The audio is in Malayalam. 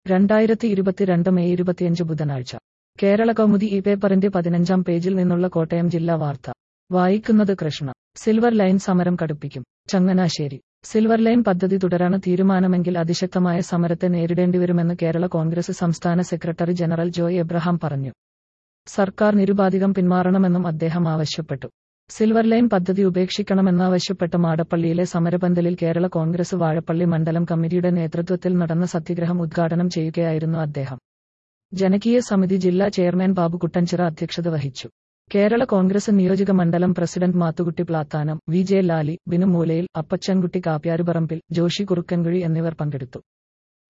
രണ്ടായിരത്തി ഇരുപത്തിരണ്ട് മെയ് ഇരുപത്തിയഞ്ച് ബുധനാഴ്ച കേരള കൗമുദി ഈ പേപ്പറിന്റെ പതിനഞ്ചാം പേജിൽ നിന്നുള്ള കോട്ടയം ജില്ലാ വാർത്ത വായിക്കുന്നത് കൃഷ്ണ സിൽവർ ലൈൻ സമരം കടുപ്പിക്കും ചങ്ങനാശ്ശേരി സിൽവർ ലൈൻ പദ്ധതി തുടരാണ് തീരുമാനമെങ്കിൽ അതിശക്തമായ സമരത്തെ നേരിടേണ്ടിവരുമെന്ന് കേരള കോൺഗ്രസ് സംസ്ഥാന സെക്രട്ടറി ജനറൽ ജോയ് എബ്രഹാം പറഞ്ഞു സർക്കാർ നിരുപാധികം പിന്മാറണമെന്നും അദ്ദേഹം ആവശ്യപ്പെട്ടു സിൽവർ ലൈൻ പദ്ധതി ഉപേക്ഷിക്കണമെന്നാവശ്യപ്പെട്ട് മാടപ്പള്ളിയിലെ സമരപന്തലിൽ കേരള കോൺഗ്രസ് വാഴപ്പള്ളി മണ്ഡലം കമ്മിറ്റിയുടെ നേതൃത്വത്തിൽ നടന്ന സത്യഗ്രഹം ഉദ്ഘാടനം ചെയ്യുകയായിരുന്നു അദ്ദേഹം ജനകീയ സമിതി ജില്ലാ ചെയർമാൻ ബാബു കുട്ടൻചിറ അധ്യക്ഷത വഹിച്ചു കേരള കോൺഗ്രസ് നിയോജക മണ്ഡലം president Mathukutty Plathanam V J Lali Binu Moolayil Appachankutty കാപ്യാരുപറമ്പിൽ Joshi കുറുക്കൻകുഴി എന്നിവർ പങ്കെടുത്തു